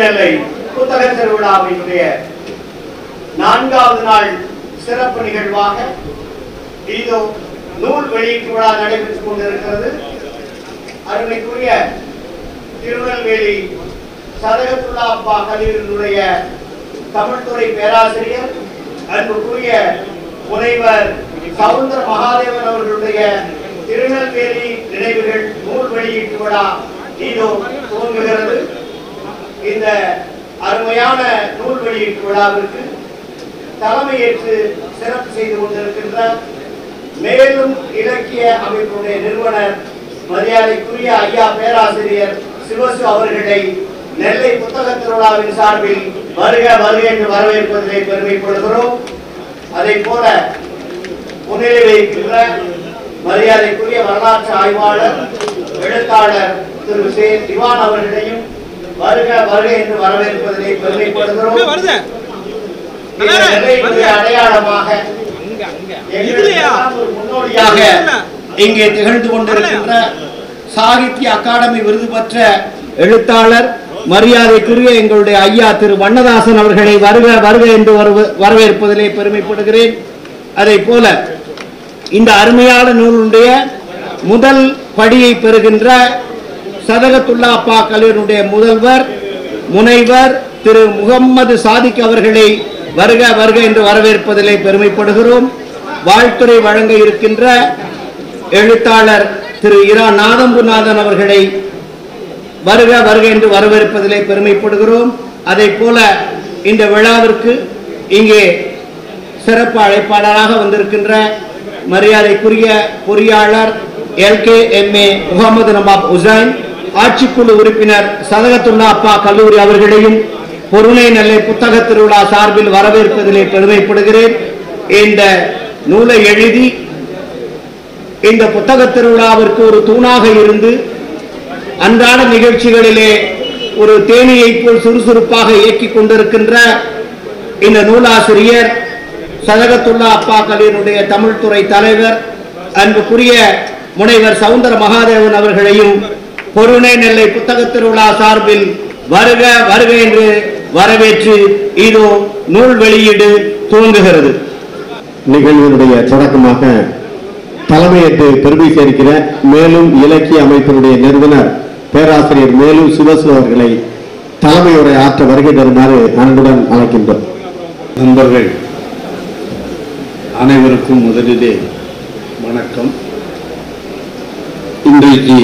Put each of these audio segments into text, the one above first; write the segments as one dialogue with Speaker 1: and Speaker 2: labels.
Speaker 1: நெல்லை புத்தக திருவிழாவினுடைய நான்காவது நாள் சிறப்பு நிகழ்வாக இதோ நூல் வெளியீட்டு விழா நடைபெற்றுக் கொண்டிருக்கிறது அருமைக்குரிய திருநெல்வேலி சதகத்துல்லா அப்பா கல்லூரியினுடைய தமிழ்துறை பேராசிரியர் அன்புக்குரிய முனைவர் சவுந்தர மகாதேவன் அவர்களுடைய திருநெல்வேலி நினைவுகள் நூல் வெளியீட்டு விழா இதோ துவங்குகிறது இந்த அருமையான நூல் வெளியீட்டு விழாவிற்கு தலைமையேற்று சிறப்பு செய்து கொண்டிருக்கின்ற மேலும் இலக்கிய அமைப்புடைய நிறுவனர் மரியாதைக்குரிய ஐயா பேராசிரியர் சிவசு அவர்களை நெல்லை புத்தக திருவிழாவின் சார்பில் வருக வருக என்று வரவேற்பதிலே பெருமைப்படுகிறோம் அதை போல முன்னிலை வைக்கின்ற மரியாதைக்குரிய வரலாற்று ஆய்வாளர் எழுத்தாளர் திரு சே திவான் அவர்களையும் வருக வருக என்று வரவேற்பதிலே பெருமைப்படுகிறோம்
Speaker 2: வருது
Speaker 1: இந்த நெல்லையினுடைய அடையாளமாக
Speaker 2: இதுலயா?
Speaker 1: எங்களுக்கு ஒரு முன்னோடியாக இங்கே திகழ்ந்து கொண்டிருக்கின்ற சாகித்ய அகாடமி விருது பெற்ற எழுத்தாளர் மரியாதைக்குரிய எங்களுடைய ஐயா திரு வண்ணதாசன் அவர்களை வருக வருக என்று வரவு- வரவேற்பதிலே பெருமைப்படுகிறேன் அதை போல இந்த அருமையான நூலுடைய முதல் படியை பெறுகின்ற சதகத்துல்லா அப்பா கல்லூரியினுடைய முதல்வர் முனைவர் திரு முகம்மது சாதிக் அவர்களை வருக வருக என்று வரவேற்பதிலே பெருமைப்படுகிறோம் வாழ்த்துறை வழங்க இருக்கின்ற எழுத்தாளர் திரு இரா நாதம்புநாதன் அவர்களை வருக வருக என்று வரவேற்பதிலே பெருமைப்படுகிறோம் அதை போல இந்த விழாவிற்கு இங்கே சிறப்பு அழைப்பாளராக வந்திருக்கின்ற மரியாதைக்குரிய பொறியாளர் L K M A Mohammed Nawab Hussain ஆட்சிக்குழு உறுப்பினர் சதகத்துல்லா அப்பா கல்லூரி அவர்களையும் பொருணை நெல்லை புத்தக திருவிழா சார்பில் வரவேற்பதிலே பெருமைப்படுகிறேன் இந்த நூலை எழுதி இந்த புத்தக திருவிழாவிற்கு ஒரு தூணாக இருந்து அன்றாட நிகழ்ச்சிகளிலே ஒரு தேனியைப் போல் சுறுசுறுப்பாக இயக்கிக் கொண்டிருக்கின்ற இந்த நூலாசிரியர் சதகத்துல்லா அப்பா கல்லூரியினுடைய தமிழ்துறை தலைவர் அன்புக்குரிய முனைவர் சவுந்தர மகாதேவன் அவர்களையும் பொருணை நெல்லை புத்தக திருவிழா சார்பில் வருக வருக என்று வரவேற்று இதோ நூல் வெளியீடு துவங்குகிறது
Speaker 3: நிகழ்வினுடைய தொடக்கமாக தலைமையேற்று பெருமை சேர்க்கிற மேலும் இலக்கிய அமைப்பினுடைய நிறுவனர் பேராசிரியர் மேலும் சிவசு அவர்களை தலைமையுரை ஆற்ற வருகை தருமாறு அன்புடன் அழைக்கின்றோம்
Speaker 4: நண்பர்கள் அனைவருக்கும் முதலிலே வணக்கம் இன்றைக்கு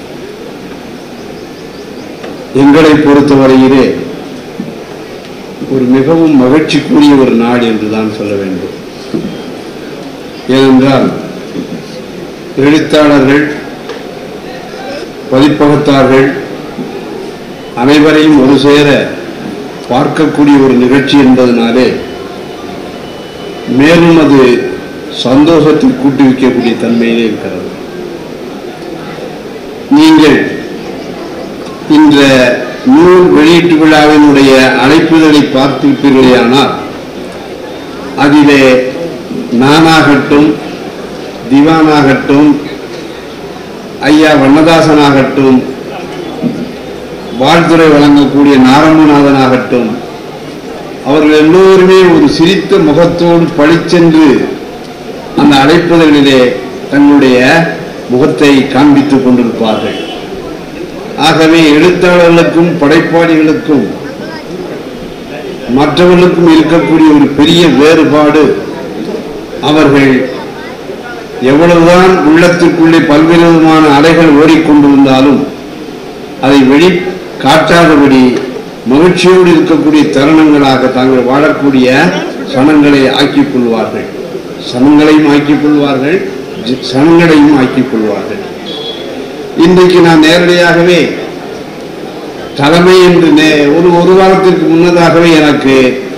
Speaker 4: எங்களை பொறுத்தவரையிலே ஒரு மிகவும் மகிழ்ச்சிக்குரிய ஒரு நாள் என்று தான் சொல்ல வேண்டும் ஏனென்றால் எழுத்தாளர்கள் பதிப்பகத்தார்கள் அனைவரையும் ஒரு சேர பார்க்கக்கூடிய ஒரு நிகழ்ச்சி என்பதனாலே மேலும் அது சந்தோஷத்தை கூட்டி வைக்கக்கூடிய தன்மையிலே இருக்கிறது நீங்கள் இந்த நூல் வெளியீட்டு விழாவினுடைய அழைப்புதலை பார்த்திருப்பீர்களேயானால் அதிலே நானாகட்டும் திவானாகட்டும் ஐயா வண்ணதாசனாகட்டும் வாழ்த்துறை வழங்கக்கூடிய நாரம்பநாதனாகட்டும் அவர்கள் எல்லோருமே ஒரு சிரித்த முகத்தோடு பளிச்சென்று அந்த அழைப்புதலிலே தங்களுடைய முகத்தை காண்பித்துக் கொண்டிருப்பார்கள் ஆகவே எழுத்தாளர்களுக்கும் படைப்பாளிகளுக்கும் மற்றவர்களுக்கும் இருக்கக்கூடிய ஒரு பெரிய வேறுபாடு அவர்கள் எவ்வளவுதான் உள்ளத்திற்குள்ளே பல்வேறு விதமான அலைகள் ஓடிக்கொண்டிருந்தாலும் அதை வெளி காட்டாதபடி மகிழ்ச்சியோடு இருக்கக்கூடிய தருணங்களாக தாங்கள் வாழக்கூடிய சனங்களை ஆக்கிக் கொள்வார்கள் சனங்களையும் ஆக்கிக் கொள்வார்கள் ஜி- சனங்களையும் ஆக்கிக் கொள்வார்கள் இன்றைக்கு நான் நேரடியாகவே தலைமை என்று நே- ஒரு ஒரு வாரத்திற்கு முன்னதாகவே எனக்கு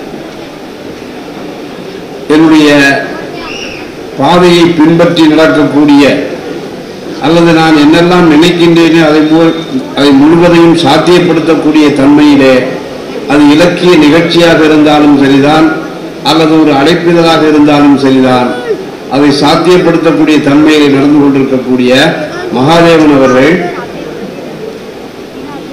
Speaker 4: என்னுடைய பாதையை பின்பற்றி நடக்கக்கூடிய அல்லது நான் என்னெல்லாம் நினைக்கின்றேனோ அதை மு- அதை முழுவதையும் சாத்தியப்படுத்தக்கூடிய தன்மையிலே அது இலக்கிய நிகழ்ச்சியாக இருந்தாலும் சரிதான் அல்லது ஒரு அழைப்பிதழாக இருந்தாலும் சரிதான் அதை சாத்தியப்படுத்தக்கூடிய தன்மையிலே நடந்து கொண்டிருக்கக்கூடிய மகாதேவன் அவர்கள்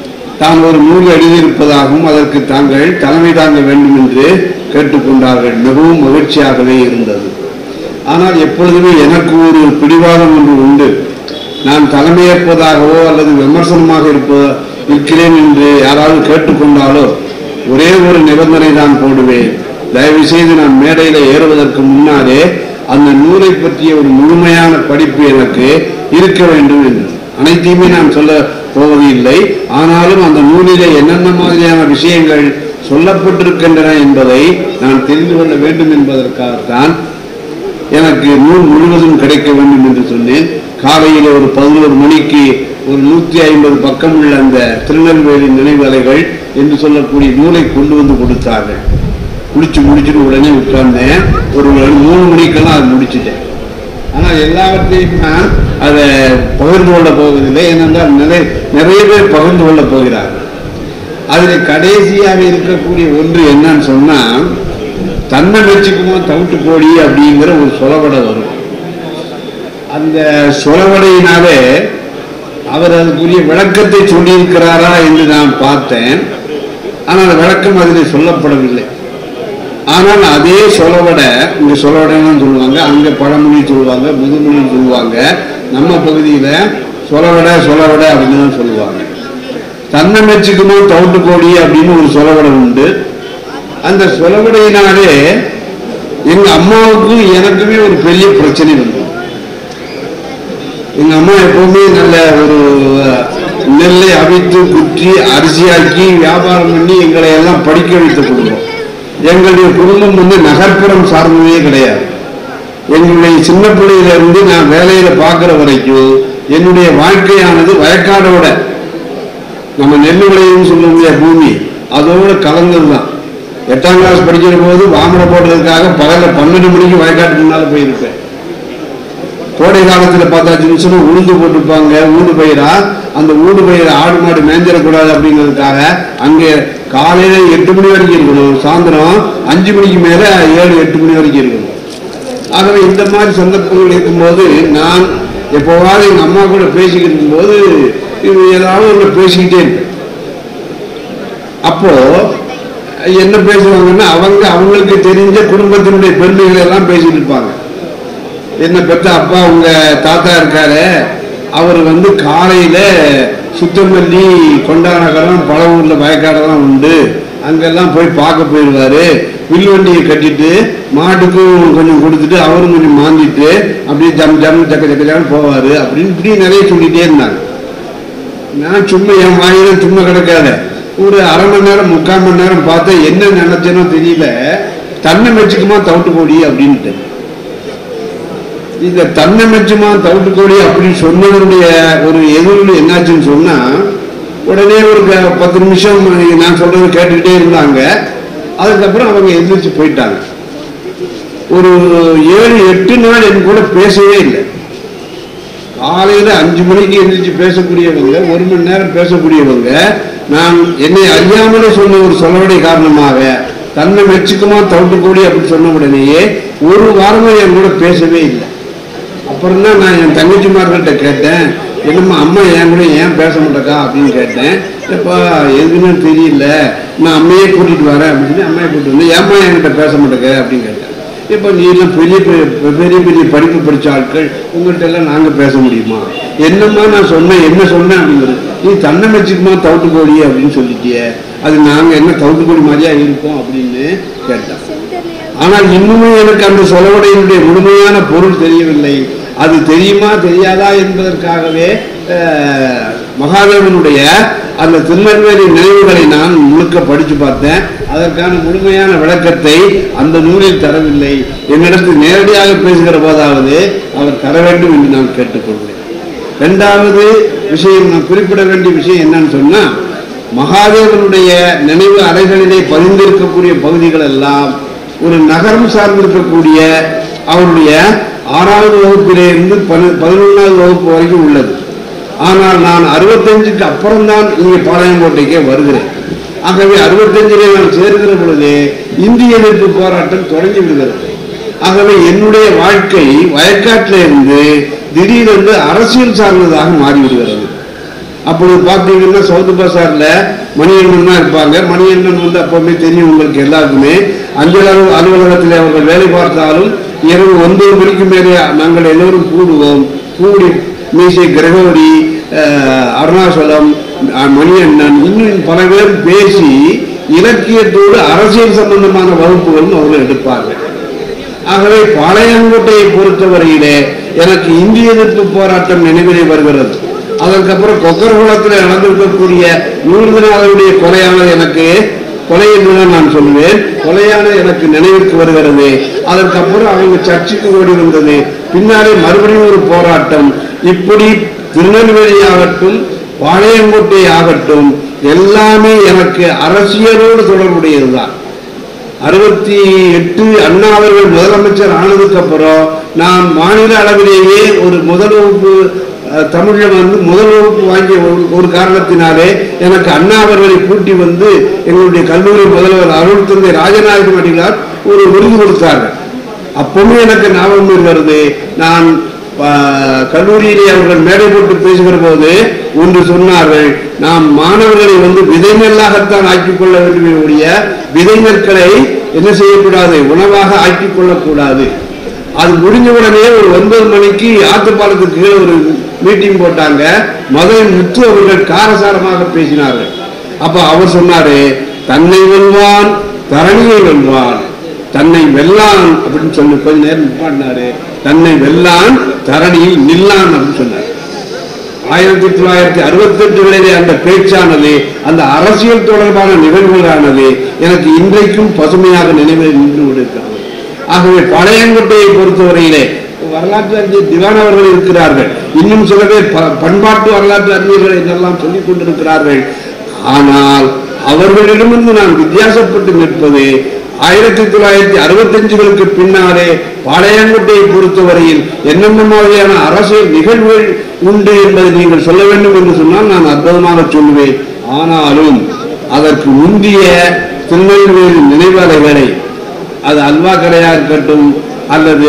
Speaker 4: தான் ஒரு நூல் எழுதியிருப்பதாகவும் அதற்கு தாங்கள் தலைமை தாங்க வேண்டும் என்று கேட்டுக்கொண்டார்கள் மிகவும் மகிழ்ச்சியாகவே இருந்தது ஆனால் எப்பொழுதுமே எனக்கு ஒரு பிடிவாதம் ஒன்று உண்டு நான் தலைமையேற்பதாகவோ அல்லது விமர்சனமாக இருப்ப இருக்கிறேன் என்று யாராவது கேட்டுக்கொண்டாலோ ஒரே ஒரு நிபந்தனை தான் போடுவேன் தயவு செய்து நான் மேடையில ஏறுவதற்கு முன்னாலே அந்த நூலை பற்றிய ஒரு முழுமையான படிப்பு எனக்கு இருக்க வேண்டும் என்று அனைத்தையுமே நான் சொல்ல போவது இல்லை ஆனாலும் அந்த நூலிலே என்னென்ன மாதிரியான விஷயங்கள் சொல்லப்பட்டிருக்கின்றன என்பதை நான் தெரிந்து கொள்ள வேண்டும் என்பதற்காகத்தான் எனக்கு நூல் முழுவதும் கிடைக்க வேண்டும் என்று சொன்னேன் காலையில் ஒரு பதினோரு மணிக்கு ஒரு நூற்றி ஐம்பது பக்கம் உள்ள அந்த திருநெல்வேலி நினைவலைகள் என்று சொல்லக்கூடிய நூலை கொண்டு வந்து கொடுத்தார்கள் குளிச்சு முடிச்சுட்டு உடனே உட்கார்ந்தேன் ஒரு மூணு மணிக்கெல்லாம் அதை முடிச்சிட்டேன் ஆனால் எல்லாவற்றையும் நான் அதை பகிர்ந்து கொள்ள போவதில்லை ஏனென்றால் நிறைய நிறைய பேர் பகிர்ந்து கொள்ள போகிறார்கள் அதில் கடைசியாக இருக்கக்கூடிய ஒன்று என்னன்னு சொன்னா தன்னை வச்சுக்குமோ தவிட்டு கோடி அப்படிங்கிற ஒரு சொலவடை வரும் அந்த சொலவடையினாலே அவர் அதுக்குரிய விளக்கத்தை சொல்லியிருக்கிறாரா என்று நான் பார்த்தேன் ஆனால் அந்த விளக்கம் அதில் சொல்லப்படவில்லை ஆனால் அதே சொலவடை இங்க சொலவடைன்னு சொல்லுவாங்க அங்க பழமொழி சொல்லுவாங்க முதுமொழி சொல்லுவாங்க நம்ம பகுதியில சொலவடை சொலவடை அப்படின்னு தான் சொல்லுவாங்க தன்னை மெச்சுக்குமோ தவிட்டு கோடி அப்படின்னு ஒரு சொலவடை உண்டு அந்த சொலவடையினாலே எங்க அம்மாவுக்கும் எனக்குமே ஒரு பெரிய பிரச்சனை வந்தது எங்க அம்மா எப்பவுமே நல்ல ஒரு அஹ், நெல்லை அவித்து குற்றி அரிசியாக்கி வியாபாரம் பண்ணி எங்களை எல்லாம் படிக்க வைத்த குடும்பம் எங்களுடைய குடும்பம் வந்து நகர்ப்புறம் சார்ந்ததே கிடையாது எங்களுடைய சின்ன பிள்ளையில இருந்து நான் வேலையில பார்க்கிற வரைக்கும் என்னுடைய வாழ்க்கையானது வயக்காடோட நம்ம நெல் விளையும்னு சொல்லக்கூடிய பூமி அதோட கலந்ததுதான் எட்டாம் கிளாஸ் படிக்கிற போது வாமனை போடுறதுக்காக பகல்ல பன்னெண்டு மணிக்கு வயக்காட்டு முன்னால போயிருப்பேன் கோடை காலத்துல பார்த்தாச்சுன்னு சொன்னா உளுந்து போட்டிருப்பாங்க ஊடு பயிரா அந்த ஊடு பயிரை ஆடு மாடு மேஞ்சிடக்கூடாது அப்படிங்கிறதுக்காக அங்கே காலையில எட்டு மணி வரைக்கும் இருக்கணும் சாயந்தரம் அஞ்சு மணிக்கு மேல ஏழு எட்டு மணி வரைக்கும் இருக்கணும் ஆகவே இந்த மாதிரி சந்தர்ப்பங்கள் இருக்கும்போது நான் எப்போவாவது எங்க அம்மா கூட பேசிக்கிட்டு இருக்கும்போது இது ஏதாவது ஒன்று பேசிக்கிட்டே இருப்பேன் அப்போ என்ன பேசுவாங்கன்னா அவங்க அவங்களுக்கு தெரிஞ்ச குடும்பத்தினுடைய பெருமைகளை எல்லாம் பேசிட்டு இருப்பாங்க என்ன பெற்ற அப்பா உங்க தாத்தா இருக்காரு அவர் வந்து காலையில சுத்தமல்லி கொண்டா நகரம் பல ஊர்ல வயக்காடெல்லாம் உண்டு அங்கெல்லாம் போய் பார்க்க போயிடுவாரு வில்வண்டியை கட்டிட்டு மாட்டுக்கும் கொஞ்சம் கொடுத்துட்டு அவரும் கொஞ்சம் மாந்திட்டு அப்படியே ஜம் ஜம் ஜக்க ஜக்க ஜக்கன்னு போவாரு அப்படின்னு இப்படி நிறைய சொல்லிட்டே இருந்தாங்க நான் சும்மா என் வாயில சும்மா கிடக்காத ஒரு அரை மணி நேரம் முக்கால் மணி நேரம் பார்த்தா என்ன நினைச்சேனோ தெரியல தன்னை மெச்சுக்குமா தவிட்டு போடி அப்படின்ட்டு இந்த தன்னை மெச்சுமா தவிட்டு கோடி அப்படின்னு சொன்னதனுடைய ஒரு எதிர்வு என்னாச்சுன்னு சொன்னா உடனே ஒரு க- பத்து நிமிஷம் நான் சொல்றது கேட்டுக்கிட்டே இருந்தாங்க அதுக்கப்புறம் அவங்க எந்திரிச்சு போயிட்டாங்க ஒரு ஏழு எட்டு நாள் என் கூட பேசவே இல்லை காலையில அஞ்சு மணிக்கு எந்திரிச்சு பேசக்கூடியவங்க ஒரு மணி நேரம் பேசக்கூடியவங்க நான் என்னை அறியாமலே சொன்ன ஒரு சொல்லவடை காரணமாக தன்னை மெச்சுக்குமா தவிட்டுக்கூடி அப்படின்னு சொன்ன உடனேயே ஒரு வாரமா என் கூட பேசவே இல்லை அப்புறம் தான் நான் என் தங்கச்சிமார்கிட்ட கேட்டேன் என்னம்மா அம்மா என் கூட ஏன் பேச மாட்டேக்கா அப்படின்னு கேட்டேன் எப்பா எதுவுமே தெரியல நான் அம்மையே கூட்டிட்டு வரேன் அப்படின்னு சொல்லி அம்மையை கூட்டிட்டு வந்து ஏம்மா என்கிட்ட பேச மாட்டேங்க அப்படின்னு கேட்டேன் இப்போ நீ எல்லாம் பெரிய பெரிய பெரிய பெரிய படிப்பு படிச்ச ஆட்கள் உங்கள்கிட்ட எல்லாம் நாங்க பேச முடியுமா என்னம்மா நான் சொன்னேன் என்ன சொன்னேன் அப்படிங்கிறது நீ தன்னை வச்சுக்குமா தவிட்டு கோடி அப்படின்னு சொல்லிட்டியே அது நாங்க என்ன தவிட்டு கோடி மாதிரியா இருக்கோம் அப்படின்னு கேட்டேன் ஆனால் இன்னுமே எனக்கு அந்த சொலவடையினுடைய முழுமையான பொருள் தெரியவில்லை அது தெரியுமா தெரியாதா என்பதற்காகவே அஹ், மகாதேவனுடைய அந்த திருநெல்வேலி நினைவுகளை நான் முழுக்க படித்து பார்த்தேன் அதற்கான முழுமையான விளக்கத்தை அந்த நூலில் தரவில்லை என்னிடத்தில் நேரடியாக பேசுகிற போதாவது அவர் தர வேண்டும் என்று நான் கேட்டுக்கொள்வேன் இரண்டாவது விஷயம் நான் குறிப்பிட வேண்டிய விஷயம் என்னன்னு சொன்னா மகாதேவனுடைய நினைவு அறைகளிலே பதிந்திருக்கக்கூடிய பகுதிகள் எல்லாம் ஒரு நகரம் சார்ந்திருக்கக்கூடிய அவருடைய ஆறாவது வகுப்பிலே இருந்து பதி- பதினொன்றாவது வகுப்பு வரைக்கும் உள்ளது ஆனால் நான் அறுபத்தஞ்சுக்கு அப்புறம்தான் இங்கே பாளையங்கோட்டைக்கே வருகிறேன் ஆகவே அறுபத்தஞ்சிலே நான் சேர்கிற பொழுது இந்திய எதிர்ப்பு போராட்டம் தொடங்கி விடுகிறது ஆகவே என்னுடைய வாழ்க்கை வயக்காட்டில இருந்து திடீரென்று அரசியல் சார்ந்ததாக மாறிவிடுகிறது அப்பொழுது பார்த்தீங்கன்னா சவுத் பசார்ல மணியண்ணன் தான் இருப்பாங்க மணியண்ணன் வந்து அப்பவுமே தெரியும் உங்களுக்கு எல்லாருக்குமே அஞ்சல் அலுவ- அலுவலகத்தில் அவர்கள் வேலை பார்த்தாலும் இரவு ஒன்பது மணிக்கு மேலே நாங்கள் எல்லோரும் கூடுவோம் கூடி மீசை கிரகோடி அஹ், அருணாச்சலம் அஹ், மணியண்ணன் இன்னும் பல பேர் பேசி இலக்கியத்தோடு அரசியல் சம்பந்தமான வகுப்புகளும் அவர்கள் எடுப்பார்கள் ஆகவே பாளையங்கோட்டையை பொறுத்தவரையிலே எனக்கு இந்திய எதிர்ப்பு போராட்டம் நினைவிலே வருகிறது அதற்கப்புறம் கொக்கர்குளத்தில் நடந்திருக்கக்கூடிய நூறுதனாளருடைய கொலையானது எனக்கு கொலை என்றுதான் நான் சொல்லுவேன் கொலையானது எனக்கு நினைவுக்கு வருகிறது அதற்கப்புறம் அவங்க சர்ச்சுக்கு ஓடி வந்தது பின்னாலே மறுபடியும் ஒரு போராட்டம் இப்படி திருநெல்வேலி ஆகட்டும் பாளையங்கோட்டை ஆகட்டும் எல்லாமே எனக்கு அரசியலோடு தொடர்புடையதுதான் அறுபத்தி எட்டு அண்ணா அவர்கள் முதலமைச்சர் ஆனதுக்கு அப்புறம் நான் மாநில அளவிலேயே ஒரு முதல் வகுப்பு அஹ், தமிழ்ல வந்து முதல் வகுப்பு வாங்கிய ஒரு- ஒரு காரணத்தினாலே எனக்கு அண்ணா அவர்களை கூட்டி வந்து எங்களுடைய கல்லூரி முதல்வர் அருள் தந்தை ராஜநாயகம் அடிகளார் ஒரு விருது கொடுத்தார்கள் அப்பவுமே எனக்கு ஞாபகம் வருது நான் ஆஹ், கல்லூரியிலே அவர்கள் மேடை போட்டு பேசுகிற போது ஒன்று சொன்னார்கள் நாம் மாணவர்களை வந்து விதை நெல்லாகத்தான் ஆக்கிக் கொள்ள வேண்டுமே ஒழிய விதை நெற்களை என்ன செய்யக்கூடாது உணவாக ஆக்கிக் கொள்ளக்கூடாது அது முடிஞ்ச உடனே ஒரு ஒன்பது மணிக்கு ஆத்துப்பாலத்துக்கு கீழே ஒரு மீட்டிங் போட்டாங்க முதல் முத்து அவர்கள் காரசாரமாக பேசினார்கள் அப்ப அவர் சொன்னாரு தன்னை வெல்வான் தரணியை வெல்வான் தன்னை வெல்லான் அப்படின்னு சொல்லி கொஞ்ச நேரம் நிப்பாட்டினாரு தன்னை வெல்லான் தரணியில் நில்லான் அப்படின்னு சொன்னார் ஆயிரத்தி தொள்ளாயிரத்தி அறுபத்தி எட்டுகளிலே அந்த பேச்சானது அந்த அரசியல் தொடர்பான நிகழ்வுகளானது எனக்கு இன்றைக்கும் பசுமையாக நினைவில் நின்று கொண்டிருக்கிறது ஆகவே பழையங்கோட்டையை பொறுத்தவரையிலே வரலாற்று அறிஞர் திவான் அவர்கள் இருக்கிறார்கள் இன்னும் சில பேர் ப- பண்பாட்டு வரலாற்று அறிஞர்கள் என்றெல்லாம் சொல்லிக் கொண்டிருக்கிறார்கள் ஆனால் அவர்களிடமிருந்து நான் வித்தியாசப்பட்டு நிற்பது ஆயிரத்தி தொள்ளாயிரத்தி அறுபத்தஞ்சுகளுக்கு பின்னாலே பாளையங்கோட்டையை பொறுத்தவரையில் என்னென்ன மாதிரியான அரசியல் நிகழ்வுகள் உண்டு என்பதை நீங்கள் சொல்ல வேண்டும் என்று சொன்னால் நான் அற்புதமாக சொல்லுவேன் ஆனாலும் அதற்கு முந்திய திருநெல்வேலி நினைவாலைகளை அது அல்வா கடையா இருக்கட்டும் அல்லது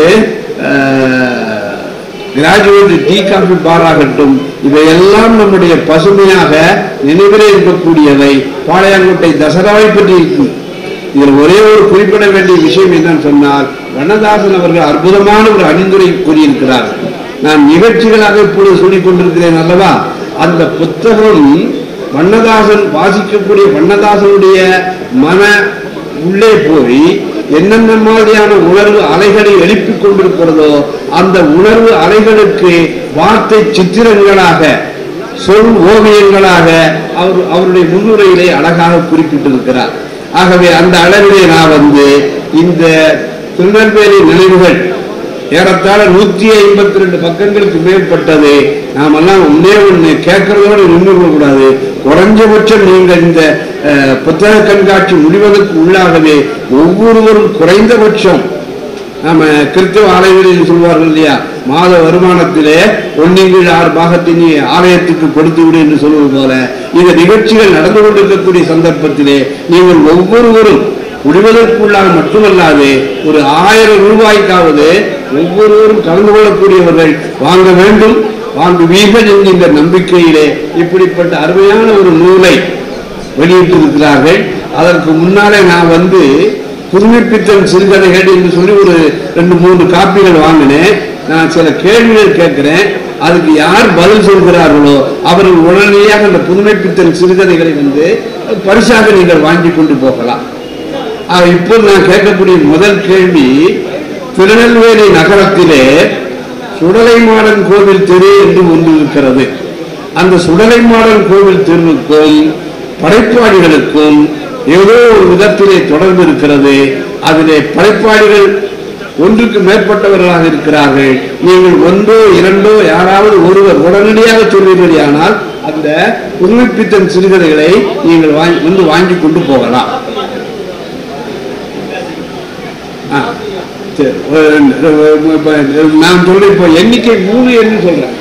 Speaker 4: கிராஜுவேட் டீ காஃபி பாராகட்டும் இவையெல்லாம் நம்முடைய பசுமையாக நினைவிலே இருக்கக்கூடியவை பாளையங்கோட்டை தசராவை பற்றி இருக்கு இதில் ஒரே ஒரு குறிப்பிட வேண்டிய விஷயம் என்னன்னு சொன்னால் வண்ணதாசன் அவர்கள் அற்புதமான ஒரு அணிந்துரை கூறியிருக்கிறார்கள் நான் நிகழ்ச்சிகளாக இப்பொழுது சொல்லிக் கொண்டிருக்கிறேன் அல்லவா அந்த புத்தகம் வண்ணதாசன் வாசிக்கக்கூடிய வண்ணதாசனுடைய மன உள்ளே போய் என்னென்ன மாதிரியான உணர்வு அலைகளை எழுப்பிக் கொண்டிருக்கிறதோ அந்த உணர்வு அலைகளுக்கு வார்த்தை சித்திரங்களாக சொல் ஓவியங்களாக அவர் அவருடைய முன்னுரையிலே அழகாக குறிப்பிட்டிருக்கிறார் ஆகவே அந்த அளவிலே நான் வந்து இந்த திருநெல்வேலி நினைவுகள் ஏறத்தாழ நூத்தி ஐம்பத்தி ரெண்டு பக்கங்களுக்கு மேற்பட்டது நாமெல்லாம் ஒன்னே ஒண்ணு கேட்கறதோடு நின்று கூடாது குறைஞ்சபட்சம் நீங்கள் இந்த அஹ், புத்தக கண்காட்சி முடிவதற்கு உள்ளாகவே ஒவ்வொருவரும் குறைந்தபட்சம் நாம கிறிஸ்தவ ஆலயங்களில் சொல்வார்கள் இல்லையா மாத வருமானத்திலே ஒன்றின் ஆறு பாகத்தை நீ ஆலயத்துக்கு கொடுத்து விடு என்று சொல்வது போல இந்த நிகழ்ச்சிகள் நடந்து கொண்டிருக்கக்கூடிய சந்தர்ப்பத்திலே நீங்கள் ஒவ்வொருவரும் முடிவதற்குள்ளாக மட்டுமல்லாது ஒரு ஆயிரம் ரூபாய்க்காவது ஒவ்வொருவரும் கலந்து கொள்ளக்கூடியவர்கள் வாங்க வேண்டும் வாங்குவீர்கள் என்கின்ற நம்பிக்கையிலே இப்படிப்பட்ட அருமையான ஒரு நூலை வெளியிட்டிருக்கிறார்கள் அதற்கு முன்னாலே நான் வந்து புதுமைப்பித்தன் சிறுகதைகள் என்று சொல்லி ஒரு ரெண்டு மூன்று காப்பிகள் வாங்கினேன் நான் சில கேள்விகள் கேட்கிறேன் அதுக்கு யார் பதில் சொல்கிறார்களோ அவர்கள் உடனடியாக அந்த புதுமைப்பித்தன் சிறுகதைகளை வந்து பரிசாக நீங்கள் வாங்கி கொண்டு போகலாம் ஆக, இப்போது நான் கேட்கக்கூடிய முதல் கேள்வி திருநெல்வேலி நகரத்திலே சுடலைமாடன் கோவில் தெரு என்று ஒன்று இருக்கிறது அந்த சுடலைமாடன் கோவில் தெருவுக்கும் படைப்பாளிகளுக்கும் ஏதோ ஒரு விதத்திலே தொடர்பு இருக்கிறது அதிலே படைப்பாளிகள் ஒன்றுக்கு மேற்பட்டவர்களாக இருக்கிறார்கள் நீங்கள் ஒன்றோ இரண்டோ யாராவது ஒருவர் உடனடியாக சொல்வீர்களானால் அந்த புதுமைப்பித்தன் சிறுகதைகளை நீங்கள் வாங்கி வந்து வாங்கி கொண்டு போகலாம் ஆ, சரி. ஒரு- ஒரு- இப்ப நான் சொல்றேன் இப்போ எண்ணிக்கை மூணு என்று சொல்றேன்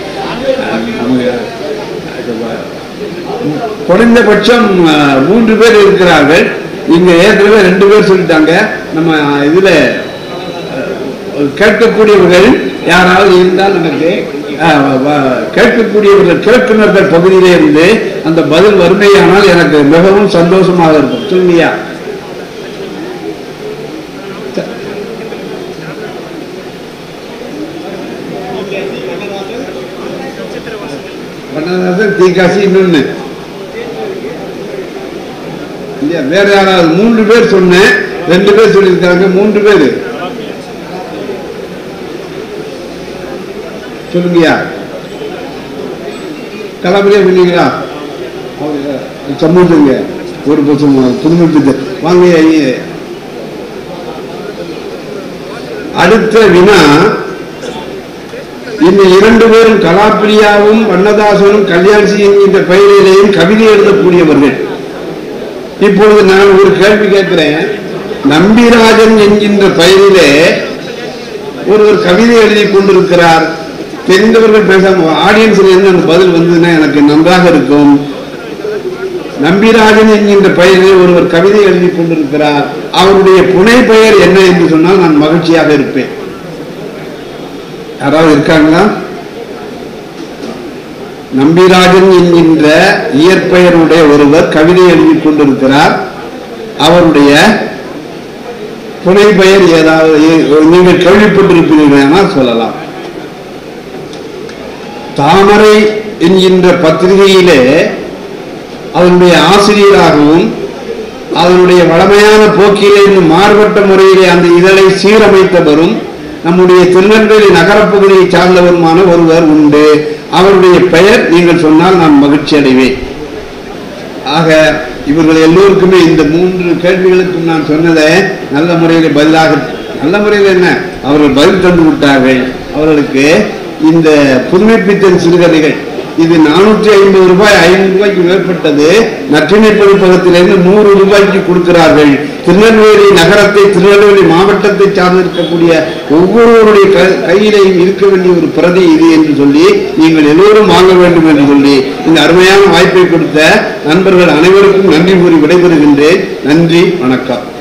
Speaker 4: குறைந்தபட்சம் ஆ, மூன்று பேர் இருக்கிறார்கள் இங்க ஏற்கனவே ரெண்டு பேர் சொல்லிட்டாங்க நம்ம இதுல ஆ, கேட்கக்கூடியவர்கள் யாராவது இருந்தால் நமக்கு அஹ், வ- கேட்கக்கூடியவர்கள் கேட்குனர்கள் பகுதியிலே இருந்து அந்த பதில் வறுமையானால் எனக்கு மிகவும் சந்தோஷமாக இருக்கும் சொல்லுங்கய்யா வண்ணதாசன் தீகாசி இன்னொன்னு இல்லையா வேற யாராவது மூன்று பேர் சொன்னேன் ரெண்டு பேர் சொல்லியிருக்காங்க மூன்று பேர் சொல்லுங்கய்யா கலாபரியா சொன்னீங்களா சம்மந்தங்க ஒரு பசங்க புதுமைப்பித்த வாங்க ஐயா. அடுத்த வினா இந்த இரண்டு பேரும் கலாப்பிரியாவும் வண்ணதாசனும் கல்யாணி என்கின்ற பெயரிலேயும் கவிதை எழுதக்கூடியவர்கள் இப்பொழுது நான் ஒரு கேள்வி கேட்கிறேன் நம்பிராஜன் என்கின்ற பெயரிலே ஒருவர் கவிதை எழுதி கொண்டிருக்கிறார் தெரிந்தவர்கள் பேசாம ஆடியன்ஸ்ல இருந்து அந்த பதில் வந்ததுன்னா எனக்கு நன்றாக இருக்கும் நம்பிராஜன் என்கின்ற பெயரில் ஒருவர் கவிதை எழுதி கொண்டிருக்கிறார் அவருடைய புனை பெயர் என்ன என்று சொன்னால் நான் மகிழ்ச்சியாக இருப்பேன் யாராவது இருக்காங்களா நம்பிராஜன் என்கின்ற இயற்பெயருடைய ஒருவர் கவிதை எழுதி கொண்டிருக்கிறார் அவருடைய புனை பெயர் ஏதாவது ஏ- நீங்கள் கேள்விப்பட்டிருப்பீர்கள் சொல்லலாம் தாமரை என்கின்ற பத்திரிகையிலே அதனுடைய ஆசிரியராகவும் அதனுடைய வளமையான போக்கிலே இருந்து மாறுபட்ட முறையிலே அந்த இதழை சீரமைத்தவரும் நம்முடைய திருநெல்வேலி நகரப்பகுதியை சார்ந்தவருமான ஒருவர் உண்டு அவருடைய பெயர் நீங்கள் சொன்னால் நான் மகிழ்ச்சி அடைவேன் ஆக இவர்கள் எல்லோருக்குமே இந்த மூன்று கேள்விகளுக்கும் நான் சொன்னதை நல்ல முறையில் பதிலாக நல்ல முறையில் என்ன அவர்கள் பதில் தந்து விட்டார்கள் அவர்களுக்கு இந்த புதுமைப்பித்தன் சிறுகதைகள் இது நானூற்றி ஐம்பது ரூபாய் ஐநூறு ரூபாய்க்கு மேற்பட்டது நற்றினை பதிப்பகத்திலிருந்து நூறு ரூபாய்க்கு கொடுக்கிறார்கள் திருநெல்வேலி நகரத்தை திருநெல்வேலி மாவட்டத்தை சார்ந்திருக்கக்கூடிய ஒவ்வொருவருடைய க- கையிலையும் இருக்க வேண்டிய ஒரு பிரதி இது என்று சொல்லி நீங்கள் எல்லோரும் வாங்க வேண்டும் என்று சொல்லி இந்த அருமையான வாய்ப்பை கொடுத்த நண்பர்கள் அனைவருக்கும் நன்றி கூறி விடைபெறுகின்றேன் நன்றி வணக்கம்